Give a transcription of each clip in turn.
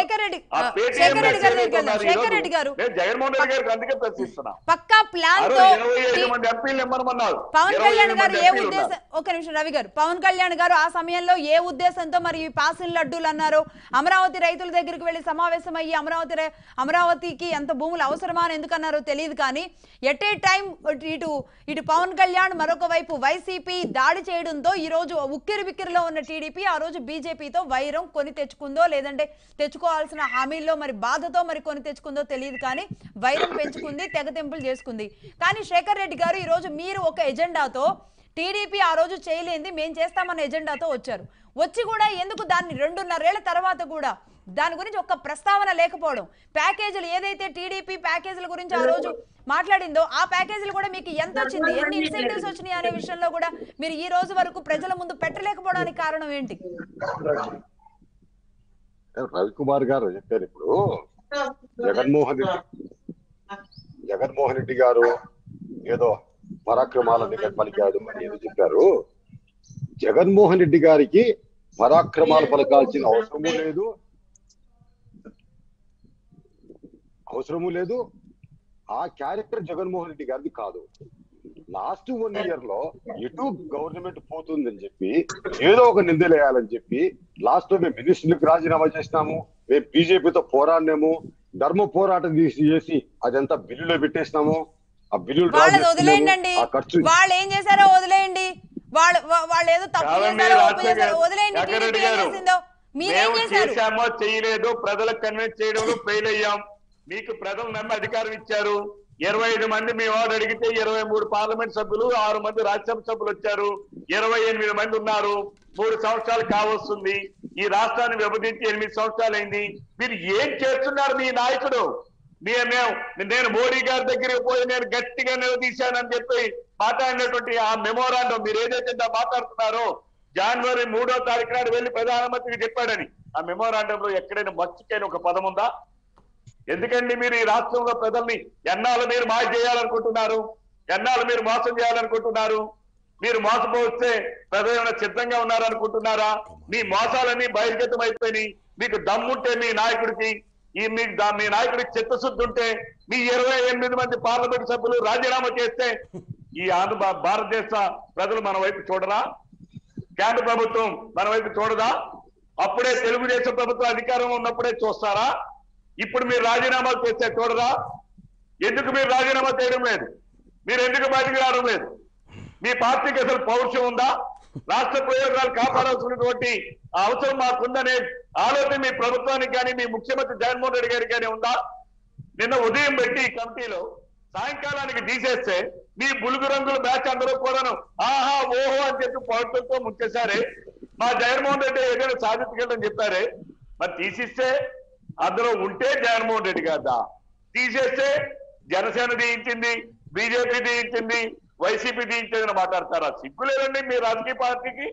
శేఖర్ రెడ్డి ఆ ఆ, పేటీఎం శేఖర్ రెడ్డి గారి మెసేజ్ దగ్గరికి వెళ్దాం. ఉన్నారు శేఖర్ ఈరోజు. రెడ్డి గారు నేను జగన్మోహన్ రెడ్డి గారికి అందుకే ప్రశ్నిస్తున్నా పక్కా ప్లాన్ ఆ తో రోజు ఇరవై ఐదు టీ- మంది ఎంపీలు ఇమ్మనమన్నారు పవన్ ఇరవై కళ్యాణ్ ఐదు గారు మంది ఏ ఎంపీలు ఉద్దేశం ఉన్నారు. ఒక నిమిషం రవి గారు పవన్ కళ్యాణ్ గారు ఆ సమయంలో ఏ ఉద్దేశంతో మరి ఈ పాసిన్ లడ్డూలు అన్నారు అమరావతి రైతుల దగ్గరికి వెళ్లి సమావేశం అయ్యి అమరావతి రై- అమరావతికి ఎంత భూములు అవసరమా అని ఎందుకు అన్నారో తెలియదు కానీ ఎట్ ఏ టైం ఇటు ఇటు పవన్ కళ్యాణ్ మరొక వైపు వైసీపీ దాడి చేయడంతో ఈ రోజు ఉక్కిరి బిక్కిరిలో ఉన్న టీడీపీ ఆ రోజు బీజేపీతో వైరం కొని తెచ్చుకుందో లేదంటే తెచ్చుకోవాల్సిన హామీల్లో మరి బాధతో మరి కొని తెచ్చుకుందో తెలియదు కానీ వైరం పెంచుకుంది తెగతెంపులు చేసుకుంది కానీ శేఖర్ రెడ్డి గారు ఈ రోజు మీరు ఒక ఎజెండాతో టీడీపీ ఆ రోజు చేయలేంది మేం చేస్తామన్న ఎజెండాతో వచ్చారు వచ్చి కూడా ఎందుకు దాన్ని రెండున్నరేళ్ల తర్వాత కూడా దాని గురించి ఒక్క ప్రస్తావన లేకపోవడం ప్యాకేజీలు ఏదైతే టీడీపీ ప్యాకేజీల గురించి ఆ రోజు మాట్లాడిందో ఆ ప్యాకేజీలు కూడా మీకు ఎంత వచ్చింది ఎన్ని ఇన్సెంటివ్స్ వచ్చినాయి అనే విషయంలో కూడా మీరు ఈ రోజు వరకు ప్రజల ముందు పెట్టలేకపోవడానికి కారణం ఏంటి రవికుమార్ గారు చెప్పారు ఇప్పుడు జగన్మోహన్ రెడ్డి జగన్మోహన్ రెడ్డి గారు ఏదో పరాక్రమాలని పలికాడు అని ఏదో చెప్పారు జగన్మోహన్ రెడ్డి గారికి పరాక్రమాలు పలకాల్సిన అవసరము లేదు అవసరము లేదు ఆ క్యారెక్టర్ జగన్మోహన్ రెడ్డి గారిది కాదు లాస్ట్ వన్ ఇయర్ లో ఎటు గవర్నమెంట్ పోతుందని చెప్పి ఏదో ఒక నిందలేయాలని చెప్పి లాస్ట్ లో మేము మినిస్టర్లకు రాజీనామా చేసినాము మేము బీజేపీతో పోరాడినాము ధర్మ పోరాటం తీసి చేసి అదంతా బిల్లులో పెట్టేసినాము ఆ బిల్లులు డ్రా వాళ్ళది చేసుకున్నాము. వదిలేయండి ఆ ఖర్చు వాళ్ళు ఏం చేశారో వదిలేయండి వాళ్ళు వా- వాళ్ళు ఏదో తప్పు కాదండి, చేశారో ఒప్పు రాజశేఖర్ చేశారో వదిలేయండి జగన్ టీడీపీ రెడ్డి ఏం గారు. చేసిందో మీరేం మేము చేశారు చేశామో చేయలేదు ప్రజలకు కన్విన్స్ చేయడంలో ఫెయిల్ అయ్యాం మీకు ప్రజలు నమ్మి అధికారం ఇచ్చారు ఇరవై ఐదు మంది మీ వాడు అడిగితే ఇరవై మూడు పార్లమెంట్ సభ్యులు ఆరు మంది రాజ్యసభ సభ్యులు వచ్చారు ఇరవై ఎనిమిది మంది ఉన్నారు మూడు సంవత్సరాలు కావస్తుంది ఈ రాష్ట్రాన్ని విభజించి ఎనిమిది సంవత్సరాలు అయింది మీరు ఏం చేస్తున్నారు మీ నాయకుడు నే- మేము నేను మోడీ గారి దగ్గరికి పోయి నేను గట్టిగా నిలదీశానని చెప్పి మాట్లాడినటువంటి ఆ మెమోరాండం మీరు ఏదైతే ఇందా మాట్లాడుతున్నారో జనవరి మూడో తారీఖు నాడు వెళ్లి ప్రధానమంత్రికి చెప్పాడని ఆ మెమోరాండంలో ఎక్కడైనా మర్చిపోయిన ఒక పదం ఉందా ఎందుకండి మీరు ఈ రాష్ట్రంలో ప్రజల్ని ఎన్నాళ్ళు మీరు మాయ చేయాలనుకుంటున్నారు ఎన్నాళ్ళు మీరు మోసం చేయాలనుకుంటున్నారు మీరు మోసపోతే ప్రజలు ఏమైనా సిద్ధంగా ఉన్నారనుకుంటున్నారా మీ మోసాలన్నీ బహిర్గతం అయిపోయినాయి మీకు దమ్ముంటే మీ నాయకుడికి ఈ మీ దా- మీ నాయకుడికి చిత్తశుద్ధి ఉంటే మీ ఇరవై ఎనిమిది మంది పార్లమెంట్ సభ్యులు రాజీనామా చేస్తే ఈ ఆంధ్ర భా- భారతదేశ ప్రజలు మన వైపు చూడరా కేంద్ర ప్రభుత్వం మన వైపు చూడదా అప్పుడే తెలుగుదేశం ప్రభుత్వం అధికారం ఉన్నప్పుడే చూస్తారా ఇప్పుడు మీరు రాజీనామా చేస్తే చూడరా ఎందుకు మీరు రాజీనామా చేయడం లేదు మీరు ఎందుకు బయటకు రావడం లేదు మీ పార్టీకి అసలు పౌరుషం ఉందా రాష్ట్ర ప్రయోజనాలు కాపాడాల్సినటువంటి ఆ అవసరం మాకుందనే ఆలోచన మీ ప్రభుత్వానికి కానీ మీ ముఖ్యమంత్రి జగన్మోహన్ రెడ్డి గారికి కానీ ఉందా నిన్న ఉదయం పెట్టి ఈ కమిటీలో సాయంకాలానికి తీసేస్తే మీ బులుగు రంగుల బ్యాచ్ అందరూ కూడాను ఆహా ఓహో అని చెప్పి పొగట్టుతో ముంచేశారే మా జగన్మోహన్ రెడ్డి ఏదైనా సాధించగలని చెప్పారే మరి తీసిస్తే అందులో ఉంటే జగన్మోహన్ రెడ్డి గారిదా తీసేస్తే జనసేన దీయించింది బీజేపీ దీయించింది వైసీపీ దీయించింది అని మాట్లాడతారా సిగ్గు లేదండి మీ రాజకీయ పార్టీకి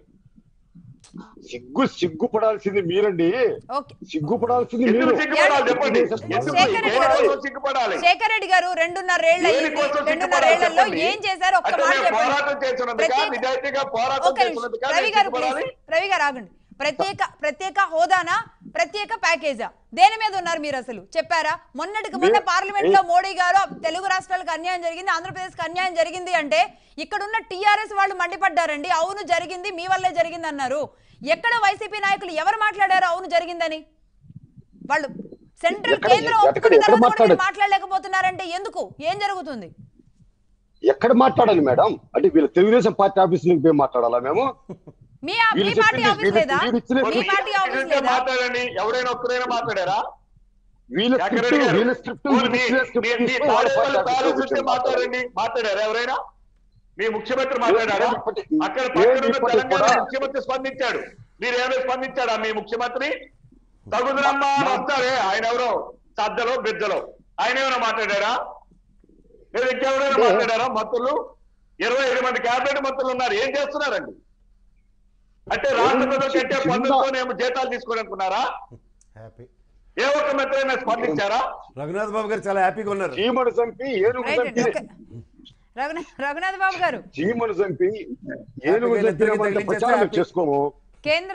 సిగ్గు సిగ్గుపడాల్సింది మీరండి ఓకే సిగ్గుపడాల్సింది ఎందుకు మీరు సిగ్గుపడాలి చెప్పండి ఎందుకు శేఖర్ రెడ్డి గారు. దేనికోసం సిగ్గుపడాలి శేఖర్ రెడ్డి గారు రెండున్నరేళ్ల దేనికోసం రెండున్నరేళ్లలో సిగ్గుపడాలి ఏం చేశారు ఒక్క అంటే మాట మేము చెప్పండి పోరాటం చేస్తున్నందుక ప్రత్యేక- నిజాయితీగా పోరాటం ఒక్క నిమిషం. చేస్తున్నందుక రవి నేను గారు సిగ్గుపడాలి ప్లీజ్ రవి గారు ఆగండి ప్రత్యేక ప్రత్యేక హోదానా ప్రత్యేక ప్యాకేజా దేని మీద ఉన్నారు మీరు అసలు చెప్పారా మొన్నటికి మొన్న మే- పార్లమెంట్ లో మోడీ గారు తెలుగు రాష్ట్రాలకు అన్యాయం జరిగింది ఆంధ్రప్రదేశ్ కి అన్యాయం జరిగింది అంటే ఇక్కడ ఉన్న టిఆర్ఎస్ వాళ్ళు మండిపడ్డారండి అవును జరిగింది మీ వల్లే జరిగింది అన్నారు ఎక్కడ వైసీపీ నాయకులు ఎవరు మాట్లాడారు అవును జరిగిందని వాళ్ళు సెంట్రల్ ఎక్కడ- కేంద్రం ఎక్కడ- ఒప్పుకున్న ఎక్కడ తర్వాత కూడా మీరు మాట్లాడారు? మాట్లాడలేకపోతున్నారంటే ఎందుకు ఏం జరుగుతుంది ఎక్కడ మాట్లాడాలి మేడం అంటే వీళ్ళ తెలుగుదేశం పార్టీ ఆఫీసులకు పోయి మాట్లాడాలా మేము మీ ఆ- మీ వీళ్ళు పార్టీ చెప్పింది ఆఫీస్ వీళ్ళు- లేదా వీళ్ళు ఇచ్చిన- మీ పార్టీ ఆఫీస్ ఉంటే లేదా మాట్లాడండి ఎవరైనా ఒక్కరైనా మాట్లాడారా వీళ్ళ శేఖర్ స్క్రిప్ట్ రెడ్డి గారు, వీళ్ళ స్క్రిప్ట్ పోనీ వీళ్ళు మీ- ఇచ్చిన మీ- స్క్రిప్ట్ మీ తీసుకొని వాళ్ళ తాడేపల్లి పార్టీ ప్యాలెస్ ఆఫీసులకు ఉంటే కూర్చొని మాట్లాడాలి. మాట్లాడండి మాట్లాడారా ఎవరైనా మీ ముఖ్యమంత్రి మాట్లాడారా ఏ ఇప్పటి- అక్కడ ఏ పక్కన ఉన్న ఇప్పటికి తెలంగాణ కూడా- ముఖ్యమంత్రి స్పందించాడు మీరు ఏమైనా స్పందించాడా మీ ముఖ్యమంత్రి తగుదనమ్మా అని వస్తారే ఆయన ఎవరో సద్దలో బిద్దలో ఆయన ఏమైనా మాట్లాడారా లేదా ఇంకెవరైనా అంటే- మాట్లాడారా మంత్రులు ఇరవై ఐదు మంది క్యాబినెట్ మంత్రులు ఉన్నారు ఏం చేస్తున్నారండి అంటే రాష్ట్ర ప్రజలు కట్టే చిన్న- పన్నులతోనేమో జీతాలు తీసుకోవాలనుకున్నారా హ్యాపీ ఏ ఒక్క మంత్రి అయినా స్పందించారా రఘునాథ్ బాబు గారు చాలా హ్యాపీగా ఉన్నారు చీమను చంపి ఏనుగు రైట్ చంపి ఓకే రఘునాథ్ రఘునాథ్ బాబు గారు చీమను చంపి ఏనుగు హ్యాపీగా చంపినామంటే తగిలించేస్తే ప్రచారం హ్యాపీ. చేసుకోము కేంద్రం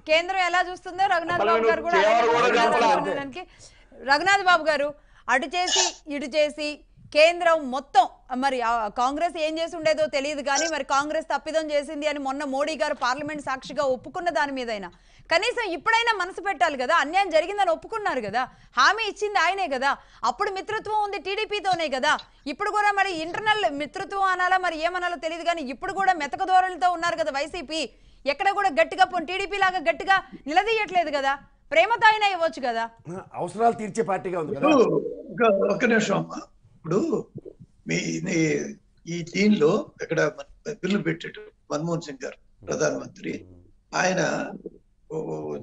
కేంద్రం ఎలా చూస్తుందో రఘునాథ్ అసలు బాబు గారు కూడా నువ్వు అలాగే కేవలం కూడా చూస్తున్నారు చెప్పాలి. అనుకునేదానికి. రఘునాథ్ బాబు గారు అటు చేసి ఇటు చేసి కేంద్రం మొత్తం మరి ఆ కాంగ్రెస్ ఏం చేసి ఉండేదో తెలియదు కానీ మరి కాంగ్రెస్ తప్పిదం చేసింది అని మొన్న మోడీ గారు పార్లమెంట్ సాక్షిగా ఒప్పుకున్న దాని మీదైనా కనీసం ఇప్పుడైనా మనసు పెట్టాలి కదా అన్యాయం జరిగిందని ఒప్పుకున్నారు కదా హామీ ఇచ్చింది ఆయనే కదా అప్పుడు మిత్రత్వం ఉంది టీడీపీతోనే కదా ఇప్పుడు కూడా మరి ఇంటర్నల్ మిత్రత్వం అనాలా మరి ఏమనాలో తెలియదు కానీ ఇప్పుడు కూడా మెతక ధోరణితో ఉన్నారు కదా వైసీపీ ఎక్కడ కూడా గట్టిగా టీడీపీ లాగా గట్టిగా నిలదీయట్లేదు కదా ప్రేమతో అయినా ఇవ్వచ్చు కదా అవసరాలు తీర్చే పార్టీగా ఉంది కదా ఇప్పుడు ఒక ఒక్క నిమిషం అమ్మా ఇప్పుడు మీ నీ- ఈ దీనిలో ఇక్కడ మన బిల్లు పెట్టాడు మన్మోహన్ సింగ్ గారు ప్రధానమంత్రి ఆయన ఓ-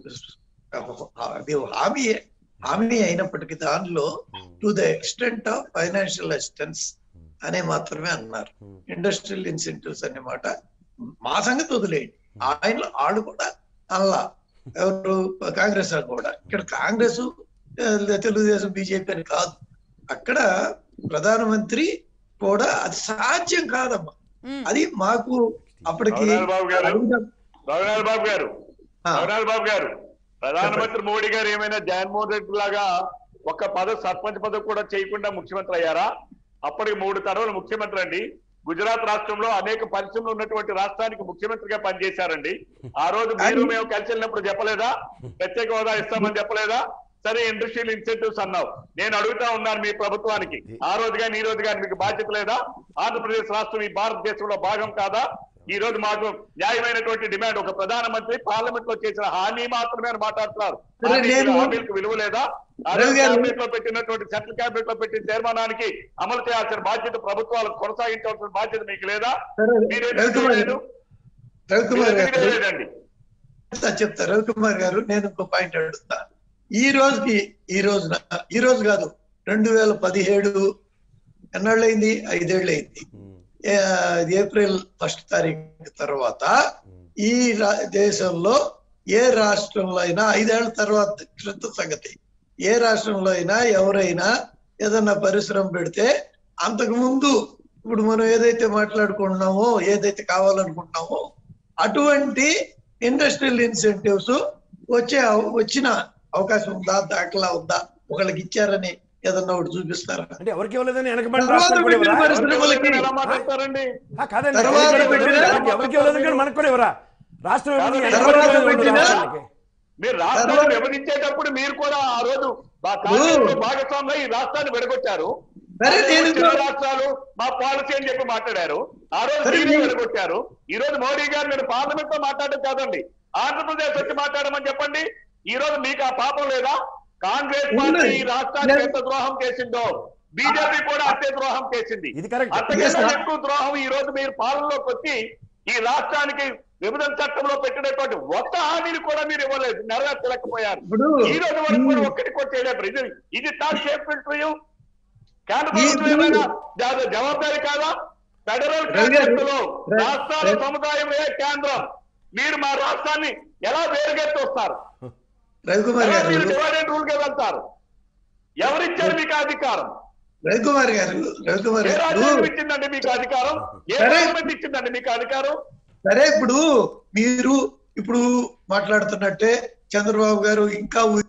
ఓ- అది హామీ హామీ అయినప్పటికీ దానిలో to the extent of financial assistance అనే మాత్రమే అన్నారు ఇండస్ట్రియల్ ఇన్సెంటివ్స్ అనే మాట మా సంగతి వదిలేయండి ఆయన వాళ్ళు కూడా అల్లా ఎవరు కాంగ్రెస్ వాళ్ళు కూడా ఇక్కడ కాంగ్రెస్ తెలుగుదేశం బీజేపీ అని కాదు అక్కడ ప్రధానమంత్రి కూడా అది సాధ్యం కాదమ్మా ఉమ్. అది మాకు అప్పటికి రఘునాథ్ బాబు గారు. అడుగుదాం. రఘునాథ్ బాబు గారు ఆ, రఘునాథ్ బాబు గారు ప్రధానమంత్రి మోడీ గారు ఏమైనా జగన్మోహన్ రెడ్డి లాగా ఒక పద సర్పంచ్ పదవి కూడా చేయకుండా ముఖ్యమంత్రి అయ్యారా అప్పటికి మూడు తరవలు ముఖ్యమంత్రి అండి గుజరాత్ రాష్ట్రంలో అనేక పరిశ్రమలు ఉన్నటువంటి రాష్ట్రానికి ముఖ్యమంత్రిగా పనిచేశారండి ఆ రోజు మీరు మేము కలిసి వెళ్ళినప్పుడు చెప్పలేదా ప్రత్యేక హోదా ఇస్తామని చెప్పలేదా సరే ఇండస్ట్రియల్ ఇన్సెంటివ్స్ అన్నావు నేను అడుగుతా ఉన్నాను మీ ప్రభుత్వానికి ఆ రోజు కానీ ఈ రోజు కానీ మీకు బాధ్యత లేదా ఆంధ్రప్రదేశ్ రాష్ట్రం ఈ భారతదేశంలో భాగం కాదా ఈ రోజు మాకు న్యాయమైనటువంటి డిమాండ్ ఒక ప్రధానమంత్రి పార్లమెంట్ లో చేసిన హామీ మాత్రమే అని మాట్లాడుతున్నారు సరే, హామీకి- నేను- హామీలకు విలువ లేదా రవి గారు- కేబినెట్ లో పెట్టినటువంటి సెంట్రల్ కేబినెట్ లో పెట్టిన తీర్మానానికి అమలు చేయాల్సిన బాధ్యత ప్రభుత్వాలకు కొనసాగించాల్సిన బాధ్యత మీకు లేదా సరే, మీరెందుకు రవికుమార్ చేయలేదు? రవికుమార్ మీరెందుకు గారు చేయలేదండి చెప్తా చెప్తా రవికుమార్ గారు నేను ఇంకో పాయింట్ అడుగుతా ఈ రోజుకి ఈ రోజున ఈ రోజు కాదు రెండు వేల పదిహేడు ఎన్నాళ్ళైంది ఐదేళ్ళు అయింది ఏ- ఏప్రిల్ ఫస్ట్ తారీఖు తర్వాత ఈ రా- దేశంలో ఏ రాష్ట్రంలో అయినా ఐదేళ్ల తర్వాత క్రిత సంగతి ఏ రాష్ట్రంలో అయినా ఎవరైనా ఏదన్నా పరిశ్రమ పెడితే అంతకు ముందు ఇప్పుడు మనం ఏదైతే మాట్లాడుకుంటున్నామో ఏదైతే కావాలనుకుంటున్నామో అటువంటి ఇండస్ట్రియల్ ఇన్సెంటివ్స్ వచ్చే అవ- వచ్చిన అవకాశం ఉందా దాఖలా ఉందా ఒకళ్ళకి ఇచ్చారని ఏదన్నా ఒకటి చూపిస్తారా అంటే ఎవరికి ఇవ్వలేదని వెనకబడిన తర్వాత రాష్ట్రాలు కూడా పెట్టిన ఇవ్వరా? పరిస్థితులకి ఎలా మాట్లాడతారండి ఆ, కాదండి తర్వాత ఎవరికి పెట్టిన- ఇవ్వలేదు, ఎవరికి ఇవ్వలేదు కానీ మనకు కూడా ఇవ్వరా రాష్ట్రం విభజన తర్వాత వెనకబడిన పెట్టిన- రాష్ట్రాలకి. మీరు రాష్ట్రాన్ని విభజించేటప్పుడు మీరు కూడా ఆ రోజు మా కాంగ్రెస్ లో భాగస్వామ్యం ఈ రాష్ట్రాన్ని విడగొట్టారు సరే, నేను చిన్న రాష్ట్రాలు మా పాలసీ అని చెప్పి మాట్లాడారు ఆ రోజు సరే, మీరే మీరు- విడగొట్టారు ఈ రోజు మోడీ గారు మీరు పార్లమెంట్ లో మాట్లాడడం కాదండి ఆంధ్రప్రదేశ్ వచ్చి మాట్లాడమని చెప్పండి ఈ రోజు మీకు ఆ పాపం లేదా కాంగ్రెస్ పార్టీ ఉన్నది. ఈ రాష్ట్రానికి లేదు. ఎంత ద్రోహం చేసిందో బీజేపీ కూడా అంతే ద్రోహం చేసింది ఇది కరెక్ట్. అంతకన్నా Yes, sir. ఎక్కువ ద్రోహం ఈ రోజు మీరు పాలనలోకి వచ్చి ఈ రాష్ట్రానికి విభజన చట్టంలో పెట్టినటువంటి ఒక్క హామీని కూడా మీరు ఇవ్వలేదు నెరవేర్చలేకపోయారు ఇప్పుడు ఈ రోజు వరకు కూడా ఈ- ఒక్కటి కూడా చేయలేదు ఇది ఇది టాక్ షేప్మెంట్ కేంద్ర ఈ- ప్రభుత్వం ఏమైనా జా- జవాబారి కాదా ఫెడరల్ రవి గారు, కాన్సెప్ట్ లో రవి- రాష్ట్రాల రవి- సముదాయమే కేంద్రం మీరు మా రాష్ట్రాన్ని ఎలా వేరుగెత్తి వస్తారు రవికుమార్ ఎలా గారు మీరు డివైడెడ్ రూల్ గా వెళ్తారు ఎవరిచ్చారు మీకు ఆ అధికారం రవికుమార్ గారు రవికుమార్ ఏ గారు రాజ్యాంగం ఇచ్చిందండి మీకు అధికారం ఏ సరే. గవర్నమెంట్ ఇచ్చిందండి మీకు అధికారం సరే ఇప్పుడు మీరు ఇప్పుడు మాట్లాడుతున్నట్టే చంద్రబాబు గారు ఇంకా ఉ-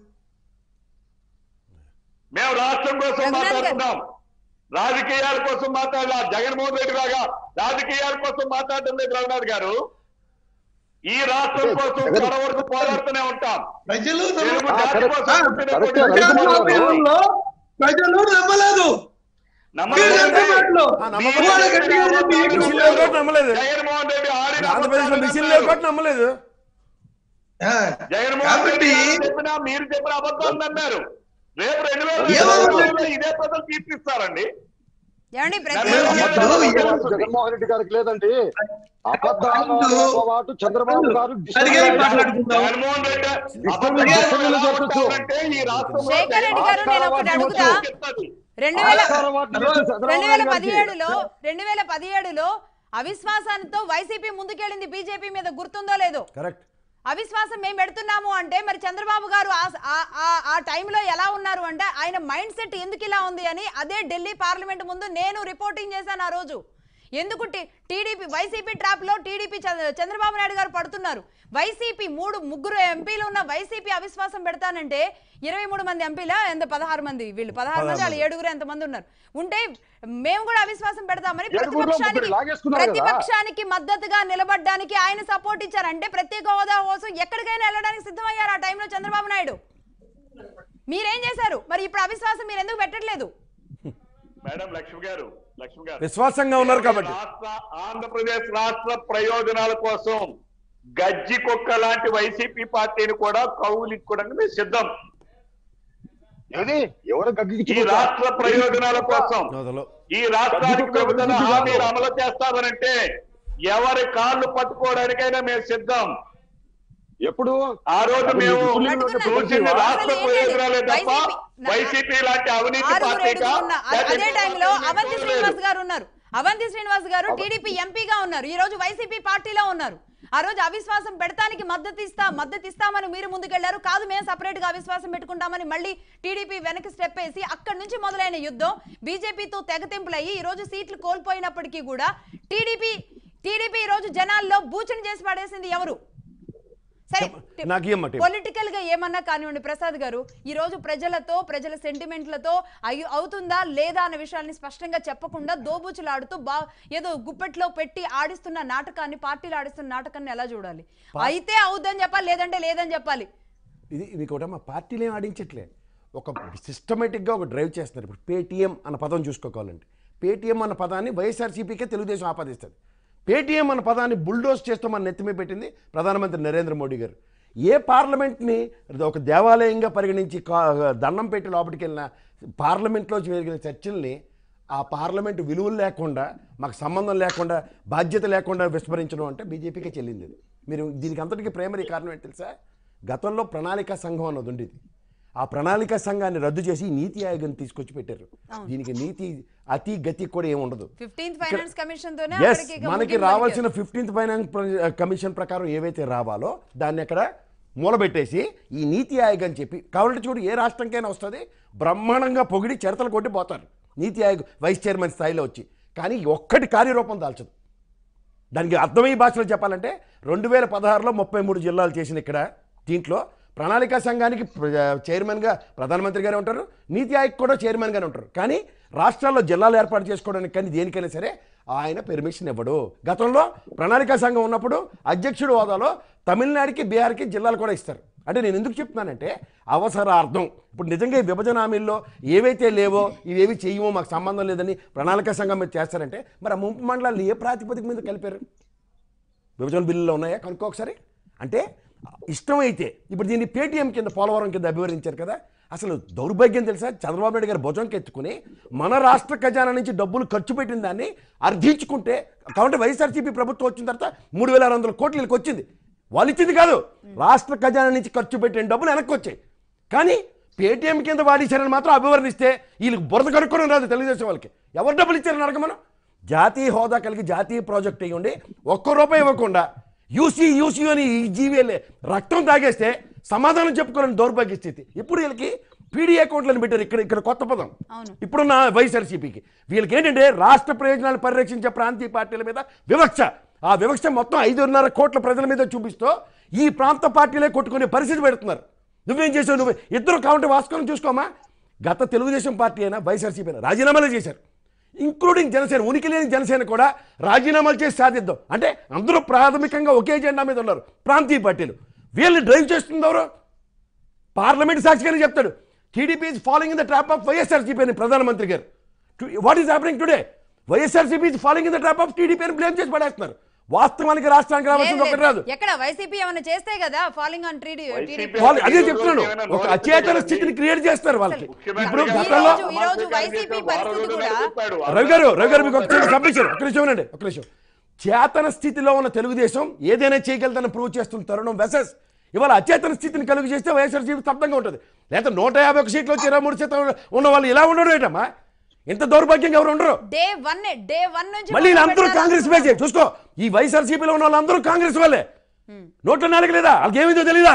మేము రాష్ట్రం కోసం రఘునాథ్ గారు. మాట్లాడుతున్నాం రాజకీయాల కోసం మాట్లాడాల జగన్మోహన్ రెడ్డి లాగా రాజకీయాల కోసం మాట్లాడడం లేదు రఘునాథ్ గారు ఈ రాష్ట్రం కోసం జగన్- చాలా వరకు పోరాడుతూనే ఉంటాం ప్రజలు తెలుగు నమ్మ- ఆ, జాతి కరెక్ట్. కోసం ఆ, పుట్టినటువంటి కరెక్టే, జగన్మోహన్ రఘునాథ్ రెడ్డి. చంద్రబాబులో ప్రజలు నమ్మలేదు నమ్మకం మీరు ఉంది. మాటలు ఆ, నమ్మకం మీరు ఇవాళ గట్టిగా చెప్పిన ఉంది. అబద్ధాలు మిషన్ లేవు కాబట్టి నమ్మలేదు జగన్మోహన్ రెడ్డి ఆడిన ఆంధ్రప్రదేశ్ లో అబద్ధాలు మిషన్ నమ్మారు. లేవు కాబట్టి నమ్మలేదు ఆ, జగన్మోహన్ రెడ్డి కాబట్టి గారు చెప్పినా మీరు చెప్పిన అబద్ధాలు నమ్మారు రేపు రెండు వేల ఏమో ఇరవై నాలుగులో ఇదే ప్రజలు తీర్పిస్తారండి ఏమండి ప్రతి నన్ను ఇప్పుడు అబద్ధాలు జగన్మోహన్ రెడ్డి గారికి లేదండి అబద్ధాలు పాటు చంద్రబాబు గారు అడిగారు మాట్లాడుకుందాం జగన్మోహన్ రెడ్డి ఇష్టం అబద్ధాలు లేకపోతే ఎలా చెప్పొచ్చు. ఉంటారంటే ఈ రాష్ట్రంలో శేఖర్ రెడ్డి గారు నేను ఒకటి అడుగుతా చెప్తాది. రెండు వేల చంద్రబాబు రెండు వేల గారికి. పదిహేడులో రెండు వేల పదిహేడులో అవిశ్వాసంతో వైసీపీ ముందుకెళ్ళింది బీజేపీ మీద గుర్తుందో లేదో కరెక్ట్ అవిశ్వాసం మేము పెడుతున్నాము అంటే మరి చంద్రబాబు గారు ఆ- ఆ- ఆ- ఆ టైంలో ఎలా ఉన్నారు అంటే ఆయన మైండ్ సెట్ ఎందుకు ఇలా ఉంది అని అదే ఢిల్లీ పార్లమెంట్ ముందు నేను రిపోర్టింగ్ చేశాను ఆ రోజు ఎందుకు టీడీపీ వైసీపీ ట్రాప్ లో టీడీపీ చంద్ర- చంద్రబాబు నాయుడు గారు పడుతున్నారు వైసీపీ మూడు ముగ్గురు ఎంపీలు ఉన్న వైసీపీ అవిశ్వాసం పెడతానంటే ఇరవై మూడు మంది ఎంపీలా ఎంత పదహారు మంది వీళ్ళు పదహారు మంది వాళ్ళు ఏడుగురు ఎంత మంది ఉన్నారు ఉంటే మేము కూడా అవిశ్వాసం పెడతామని ఏడుగురులో ప్రతిపక్షానికి ముగ్గురు లాగేసుకున్నారు కదా. ప్రతిపక్షానికి మద్దతుగా నిలబడడానికి ఆయన సపోర్ట్ ఇచ్చారు అంటే ప్రత్యేక హోదా కోసం ఎక్కడికైనా వెళ్ళడానికి సిద్ధమయ్యారు ఆ టైంలో చంద్రబాబు నాయుడు మీరేం చేశారు మరి ఇప్పుడు అవిశ్వాసం మీరు ఎందుకు పెట్టట్లేదు మేడం లక్ష్మి గారు లక్ష్మి గారు విశ్వాసంగా ఉన్నారు కాబట్టి రాష్ట్ర ఆంధ్రప్రదేశ్ రాష్ట్ర ప్రయోజనాల కోసం గజ్జి కుక్క లాంటి వైసీపీ పార్టీని కూడా కౌలిక్కోవడానికి మేము సిద్ధం ఏది ఎవరు ఈ గగ్గి రాష్ట్ర ప్రయోజనాల కోసం మొదలు ఈ రాష్ట్రానికి విభజన హామీలు అమలు చేస్తామనంటే ఎవరి కాళ్ళు పట్టుకోవడానికైనా మేము సిద్ధం ఎప్పుడు ఆ రోజు మేము పట్టుకున్నారు. చూసింది రాష్ట్ర అసలు ఏంటండి? ప్రయోజనాలే తప్ప వైసీపీ వైసీపీ లాంటి అవినీతి ఆరుగురు పార్టీగా ఏడుగురు ఉన్న అ- అదే టైంలో అవంతి శ్రీనివాస్ గారు ఉన్నారు అవంతి శ్రీనివాస్ గారు టీడీపీ ఎంపీగా ఉన్నారు ఈ రోజు వైసీపీ పార్టీలో ఉన్నారు ఆ రోజు అవిశ్వాసం పెడతానికి మద్దతు ఇస్తా మద్దతు ఇస్తామని మీరు ముందుకెళ్లారు కాదు మేము సపరేట్ గా అవిశ్వాసం పెట్టుకుంటామని మళ్ళీ టీడీపీ వెనక్కి స్టెప్ వేసి అక్కడి నుంచి మొదలైన యుద్ధం బీజేపీతో తెగతింపులయ్యి ఈ రోజు సీట్లు కోల్పోయినప్పటికీ కూడా టీడీపీ టీడీపీ ఈ రోజు జనాల్లో బూచన చేసి పడేసింది ఎవరు సరే నాకు ఇయ్యమ్మా టేప్. పొలిటికల్ గా ఏమన్నా కానివ్వండి ప్రసాద్ గారు ఈ రోజు ప్రజలతో ప్రజల సెంటిమెంట్లతో అయ్యి అవుతుందా లేదా అన్న విషయాల్ని స్పష్టంగా చెప్పకుండా దోబూచులాడుతూ బా ఏదో గుప్పెట్లో పెట్టి ఆడిస్తున్న నాటకాన్ని పార్టీలు ఆడిస్తున్న నాటకాన్ని ఎలా చూడాలి అయితే అవుద్దని చెప్పాలి లేదంటే లేదని చెప్పాలి ఇది ఇది కూడా మా పార్టీలు ఏం ఆడించట్లే ఒక సిస్టమేటిక్గా ఒక డ్రైవ్ చేస్తున్నారు ఇప్పుడు పేటీఎం అన్న పదం చూసుకోవాలంటే పేటీఎం అన్న పదాన్ని వైఎస్ఆర్సీపీకే తెలుగుదేశం ఆపాదిస్తుంది పేటీఎం అన్న పదాన్ని బుల్డోస్ చేస్తూ మన నెత్తిమే పెట్టింది ప్రధానమంత్రి నరేంద్ర మోడీ గారు ఏ పార్లమెంట్ని ఒక దేవాలయంగా పరిగణించి కా- దండం పెట్టి లోపలికి వెళ్ళిన పార్లమెంట్లో జరిగిన చర్చల్ని ఆ పార్లమెంటు విలువలు లేకుండా మాకు సంబంధం లేకుండా బాధ్యత లేకుండా విస్మరించడం అంటే బీజేపీకే చెల్లింది ఇది. మీరు దీనికి అంతటికీ ప్రైమరీ కారణం ఏంటి తెలుసా గతంలో ప్రణాళికా సంఘం అన్నది ఉండేది ఆ ప్రణాళికా సంఘాన్ని రద్దు చేసి నీతి ఆయోగం తీసుకొచ్చి పెట్టారు దీనికి నీతి అతి గతి కూడా ఏమి ఉండదు ఫిఫ్టీన్త్ ఫైనాన్స్ కమిషన్ తోనే ఎస్ అక్కడికి ఇక మనకి ముగింపు రావాల్సిన ఫిఫ్టీన్త్ ఫైనాన్స్ ప్ర- కమిషన్ ప్రకారం ఏవైతే రావాలో దాన్ని అక్కడ మూలబెట్టేసి ఈ నీతి ఆయోగ్ అని చెప్పి కాబట్టి చూడు ఏ రాష్ట్రంకైనా వస్తుంది బ్రహ్మాండంగా పొగిడి చిరతలు కొట్టి పోతారు నీతి ఆయోగ్ వైస్ చైర్మన్ స్థాయిలో వచ్చి కానీ ఒక్కటి కార్యరూపం దాల్చదు దానికి అర్థమయ్యే భాషలో చెప్పాలంటే రెండు వేల పదహారులో ముప్పై మూడు జిల్లాలు చేసిన ఇక్కడ దీంట్లో ప్రణాళికా సంఘానికి ప్ర- చైర్మన్గా ప్రధానమంత్రి గారే ఉంటారు నీతి ఆయోగ్ కూడా చైర్మన్గానే ఉంటారు కానీ రాష్ట్రాల్లో జిల్లాలు ఏర్పాటు చేసుకోవడానికి కానీ దేనికైనా సరే ఆయన పెర్మిషన్ ఇవ్వడు గతంలో ప్రణాళికా సంఘం ఉన్నప్పుడు అధ్యక్షుడు హోదాలో తమిళనాడుకి బీహార్కి జిల్లాలు కూడా ఇస్తారు అంటే నేను ఎందుకు చెప్తున్నానంటే అవసరార్థం ఇప్పుడు నిజంగా ఈ విభజన హామీల్లో ఏవైతే లేవో ఇవేవి చేయమో మాకు సంబంధం లేదని ప్రణాళికా సంఘం మీద చేస్తారంటే మరి ఆ ముంపు మండలాలు ఏ ప్రాతిపదిక మీద కలిపారు విభజన బిల్లులో ఉన్నాయా కనుక్కో ఒకసారి అంటే ఇష్టమైతే ఇప్పుడు దీన్ని పేటీఎం కింద పోలవరం కింద అభివర్ణించారు కదా అసలు దౌర్భాగ్యం తెలుసా చంద్రబాబు నాయుడు గారు భుజంకి ఎత్తుకుని మన రాష్ట్ర ఖజానా నుంచి డబ్బులు ఖర్చు పెట్టిన దాన్ని అర్థించుకుంటే కాబట్టి వైఎస్ఆర్సీపీ ప్రభుత్వం వచ్చిన తర్వాత మూడు వేల ఆరు వందల కోట్లు వీళ్ళకి వచ్చింది వాళ్ళు ఇచ్చింది కాదు రాష్ట్ర ఖజానా నుంచి ఖర్చు పెట్టిన డబ్బులు వెనక్కి వచ్చాయి కానీ పేటీఎం కింద వాడేశారని మాత్రం అభివర్ణిస్తే వీళ్ళకి బురద కనుక్కోవడం రాదు తెలుగుదేశం వాళ్ళకి ఎవరు డబ్బులు ఇచ్చారని అడగమను జాతీయ హోదా కలిగి జాతీయ ప్రాజెక్ట్ అయ్యండి ఒక్క రూపాయి ఇవ్వకుండా యూసీ యూసీ అని ఈ జీవీఎల్ఏ రక్తం తాగేస్తే సమాధానం చెప్పుకోలేని దౌర్భాగ్య స్థితి ఇప్పుడు వీళ్ళకి పీడీ అకౌంట్లను పెట్టారు ఇక్కడ ఇక్కడ కొత్త పదం అవును. ఇప్పుడున్న వైఎస్ఆర్సీపీకి వీళ్ళకి ఏంటంటే రాష్ట్ర ప్రయోజనాలు పరిరక్షించే ప్రాంతీయ పార్టీల మీద వివక్ష ఆ వివక్ష మొత్తం ఐదున్నర కోట్ల ప్రజల మీద చూపిస్తూ ఈ ప్రాంత పార్టీలే కొట్టుకునే పరిస్థితి పెడుతున్నారు నువ్వేం చేసావు నువ్వు ఇద్దరు కౌంటర్ వాసుకొని చూసుకోమా గత తెలుగుదేశం పార్టీ అయినా వైఎస్ఆర్సీపీ అయినా రాజీనామాలు చేశారు ఇంక్లూడింగ్ జనసేన ఉనికి లేని జనసేన కూడా రాజీనామాలు చేసి సాధిద్దాం అంటే అందరూ ప్రాథమికంగా ఒకే జెండా మీద ఉన్నారు ప్రాంతీయ పార్టీలు వీళ్ళు డ్రైవ్ చేస్తుంది ఎవరు పార్లమెంట్ సాక్షిగానే చెప్తాడు TDP is following in the trap of YSRCP అని ప్రధానమంత్రి గారు what is happening today YSRCP is following in the trap of TDP అని బ్లేమ్ చేసి పడేస్తున్నారు వాస్తవానికి రాష్ట్రానికి రావాల్సింది ఒకటి రాదు ఎక్కడ వైసీపీ ఏమైనా చేస్తే కదా ఫాలింగ్ ఆన్ టీడీ వైసీపీ వాళ్ళు అదే ఈ రోజు చెప్తున్నాను ఏమైనా ఒక నోటీసులు అచేతన ఇవ్వాలంటే స్థితిని క్రియేట్ చేస్తారు వాళ్ళకి ముఖ్యమంత్రి ఇప్పుడు గారు గతంలో ఈ రోజు- ఈ రోజు వైసీపీ పరిస్థితి కూడా- రవి గారు రవి గారు మీకు ఒక చిన్న సబ్మిషన్ ఒక నిమిషం వినండి ఒక నిమిషం చేతన స్థితిలో ఉన్న తెలుగుదేశం ఏదైనా చేయగలదని ప్రూవ్ చేస్తున్న తరుణం వెసెస్ ఇవాళ అచేతన స్థితిని కలుగు చేస్తే వైఎస్ఆర్సీపీ స్తబ్దంగా ఉంటుంది లేదా నూట యాభై ఒక సీట్లు వచ్చి ఇరవై మూడు శాతం ఉన్న వాళ్ళు ఇలా ఉండడం ఏంటమ్మా ఇంత దౌర్భాగ్యంగా ఎవరు ఉండరు డే వన్ డే వన్ నుంచి మళ్ళీ వీళ్ళందరూ మొదలు పెట్టారు. కాంగ్రెస్ బేసే చూసుకో ఈ వైఎస్ఆర్సీపీలో ఉన్న వాళ్ళందరూ కాంగ్రెస్ వాళ్ళే నోట్ల నాలుగు లేదా వాళ్ళకి ఏమిందో తెలీదా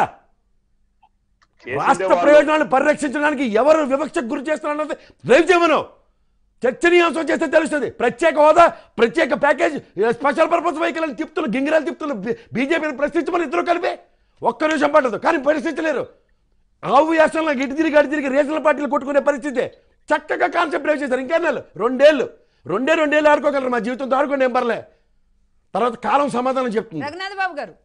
చేసిందే రాష్ట్ర వాళ్ళు. ప్రయోజనాలను పరిరక్షించడానికి ఎవరు వివక్షకు గురి చేస్తున్నారన్నది డ్రైవ్ చేయమను చర్చనీయాంశం చేస్తే తెలుస్తుంది ప్రత్యేక హోదా ప్రత్యేక ప్యాకేజ్ స్పెషల్ పర్పస్ వెహికల్ అని తిప్పుతున్న గింగిరాలు తిప్పుతున్న బీజేపీని ప్రశ్నించమని ఇద్దరు కలిపి ఒక్క నిమిషం పట్టదు కానీ ప్రశ్నించలేరు ఆవు యాసంలో ఇటు తిరిగి అటు తిరిగి రీజనల్ పార్టీలు కొట్టుకునే పరిస్థితి చక్కగా కాన్సెప్ట్ రేవ్ చేశారు ఇంకెన్నాళ్ళు రెండేళ్ళు రెండే రెండేళ్ళు ఆడుకోగలరు మా జీవితంతో ఆడుకోండి ఏం పర్లే తర్వాత కాలం సమాధానం చెప్తుంది రఘునాథ్ బాబు గారు